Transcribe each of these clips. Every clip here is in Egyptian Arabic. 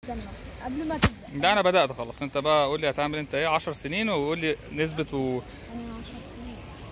استنى قبل ما تبدا ده انا بدات خلاص انت بقى قول لي هتعمل انت ايه 10 سنين وقول لي نسبه و... انا 10 سنين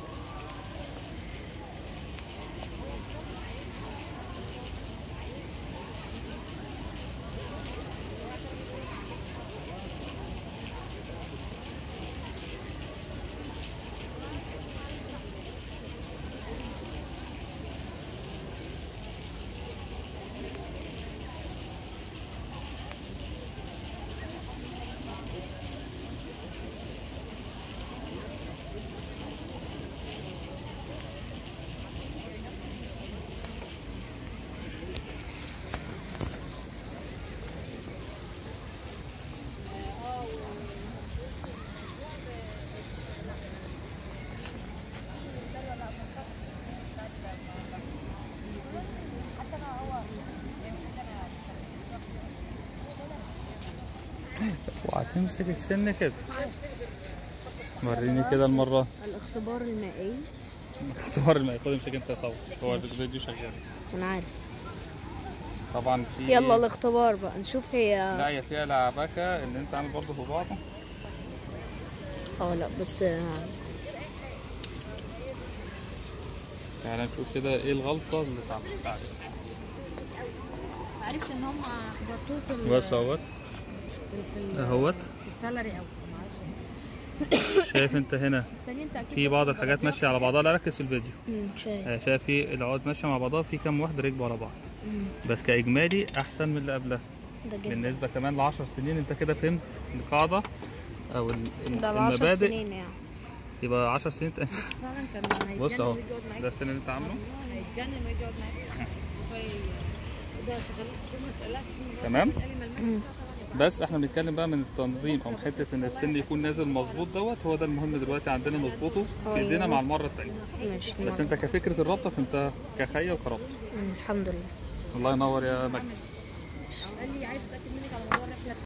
وهتمسك السن كده وريني كده المره الاختبار المائي اختبار الماء خد امسك انت صور هو الفيديو شغال انا عارف طبعا في يلا الاختبار بقى نشوف هي لا هي فيها لعبكه ان انت عامل برضه في بعضه اه لا بس آه، تعالى نشوف كده ايه الغلطه اللي اتعملت عليها عرفت ان هم حطوه في ال- بس اهوت في ال- في ال- اهوت في السالري او معرفش شايف انت هنا مستنيين تاكيد في بس بعض من الحاجات البلدية. ماشيه على بعضها لا ركز في الفيديو مم، شايف آه، شايف في العقد ماشيه مع بعضها في كام واحده ركبوا على بعض بس كاجمالي احسن من اللي قبلها ده جدا بالنسبه كمان ل 10 سنين انت كده فهمت القاعده او ال- ال- ده ال 10 المبادئ سنين يعني يبقى 10 سنين ت- فعلا كان هيتجنن بص اهو ويجي يقعد معاك ده السن اللي انت عامله هيتجنن ويجي يقعد معاك شوية ده شغال ما تقلقش تمام. قال لي ملمسش بس احنا بنتكلم بقى من التنظيم او من حته ان السن يكون نازل مظبوط دوت هو ده المهم دلوقتي عندنا نظبطه في ايدينا مع المره الثانيه ماشي بس انت كفكره الرابطه فهمتها كخيه وكرابطه مم، الحمد لله الله ينور يا مجدي قال لي عايز اتاكد منك على موضوع الرحله